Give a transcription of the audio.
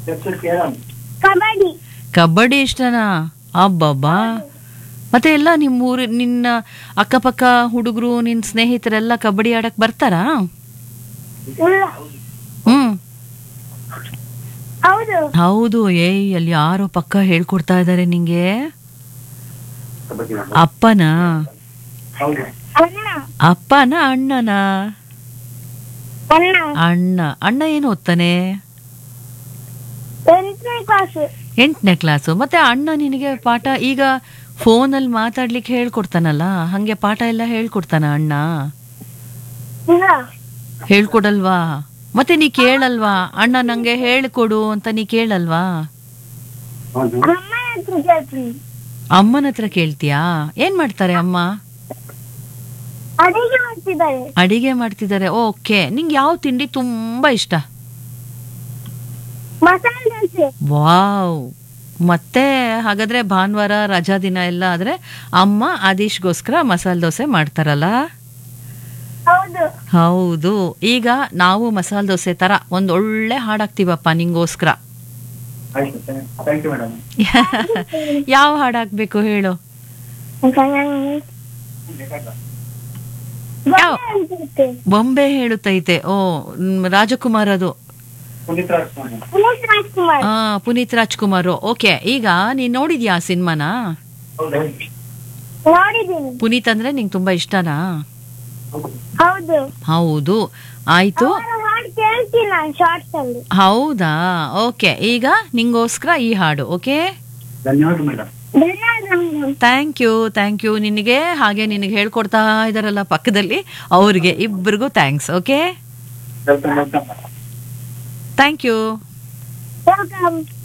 ಕಬಡ್ಡಿ ಕಬಡ್ಡಿ ಇಷ್ಟನಾ ಅಬ್ಬಬ್ಬಾ ಮತ್ತೆ ಎಲ್ಲ ನಿಮ್ಮ ಊರು ನಿನ್ನ ಅಕ್ಕಪಕ್ಕ ಹುಡುಗರು ನಿನ್ನ ಸ್ನೇಹಿತರೆಲ್ಲ ಕಬಡ್ಡಿ ಆಡಕ್ ಬರ್ತಾರಾ ಇಲ್ಲ ಹ್ಮ್ ಹೌದು ಹೌದು ಏಯ್ ಅಲ್ಲಿ ಯಾರೋ ಪಕ್ಕ ಹೇಳ್ಕೊಡ್ತಾ ಇದ್ದಾರೆ ನಿಂಗೆ ಅಪ್ಪನಾ ಅಣ್ಣ ಅಪ್ಪನ ಅಣ್ಣನಾ ಅಣ್ಣ ಅಣ್ಣ ಅಣ್ಣ ಏನು ಓದ್ತಾನೆ ಎಂಟನೇ ಕ್ಲಾಸ್ ಎಂಟನೇ ಕ್ಲಾಸು ಮತ್ತೆ ಅಣ್ಣ ನಿನಗೆ ಪಾಠ ಈಗ ಫೋನಲ್ಲಿ ಮಾತಾಡ್ಲಿಕ್ಕೆ ಹೇಳ್ಕೊಡ್ತಾನಲ್ಲ ಹಂಗೆ ಪಾಠ ಎಲ್ಲ ಹೇಳ್ಕೊಡ್ತಾನ ಅಣ್ಣ ಇಲ್ಲ ಹೇಳ್ಕೊಡಲ್ವಾ ಮತ್ತೆ ನೀ ಕೇಳಲ್ವಾ ಅಣ್ಣ ನಂಗೆ ಹೇಳ್ಕೊಡು ಅಂತ ನೀ ಕೇಳಲ್ವಾ ಅಮ್ಮನ ಹತ್ರ ಕೇಳ್ತೀನಿ ಅಮ್ಮನ ಹತ್ರ ಕೇಳ್ತೀಯಾ ಏನ್ ಮಾಡ್ತಾರೆ ಅಮ್ಮ ಅಡಿಗೆ ಮಾಡ್ತಿದ್ದಾರೆ ಅಡಿಗೆ ಮಾಡ್ತಿದ್ದಾರೆ ಓಕೆ ನಿಂಗೆ ಯಾವ ತಿಂಡಿ ತುಂಬಾ ಇಷ್ಟ ಮಸಾಲೆ ದೋಸೆ ವಾವ್ ಮತ್ತೆ ಹಾಗಾದ್ರೆ ಭಾನುವಾರ ರಜಾ ದಿನ ಎಲ್ಲ ಆದ್ರೆ ಅಮ್ಮ ಆದೀಶ್ಗೋಸ್ಕರ ಮಸಾಲೆ ದೋಸೆ ಮಾಡ್ತಾರಲ್ಲ ಹೌದು ಹೌದು ಈಗ ನಾವು ಮಸಾಲೆ ದೋಸೆ ತರ ಒಂದ್ ಒಳ್ಳೆ ಹಾಡಾಕ್ತೀವಪ್ಪ ನಿಂಗೋಸ್ಕರ ಥ್ಯಾಂಕ್ ಯು ಮೇಡಮ್ ಯಾವ ಹಾಡಾಕ್ಬೇಕು ಹೇಳು ಯಾವ? ಬೊಮ್ಮೆ ಅನ್ಸುತ್ತೆ. ಬೊಂಬೆ ಹೇಳುತ್ತೈತೆ ಓ ಮ್, ರಾಜಕುಮಾರ್ ಅದು ಪುನೀತ್ ರಾಜ್ಕುಮಾರ್ ಪುನೀತ್ ರಾಜ್ಕುಮಾರ್ ಆ ಪುನೀತ್ ರಾಜ್ಕುಮಾರ್ ಓಕೆ ಈಗ ನೀನ್ ನೋಡಿದ್ಯಾ ಆ ಸಿನಿಮಾನ ಹೌದಾ ನೋಡಿದ್ದೀನಿ ಪುನೀತ್ ಅಂದ್ರೆ ನಿಂಗೆ ತುಂಬಾ ಇಷ್ಟನಾ ಹೌದು ಹೌದು ಆಯ್ತು ಅವರ ಹಾಡು ಕೇಳ್ತೀನಿ ನಾನು ಶಾರ್ಟ್ಸ್ ಅಲ್ಲಿ ಹೌದಾ ಓಕೆ ಈಗ ನಿಂಗೋಸ್ಕರ ಈ ಹಾಡು ಓಕೆ ಧನ್ಯವಾದ ಮೇಡಮ್ ಧನ್ಯವಾದ madam thank you thank you ನಿನಗೆ ಹಾಗೆ ನಿನಗೆ ಹೇಳ್ಕೊಡ್ತಾ ಇದಾರಲ್ಲ ಪಕ್ಕದಲ್ಲಿ ಅವ್ರಿಗೆ ಇಬ್ಬರಿಗೂ thanks okay welcome welcome thank you welcome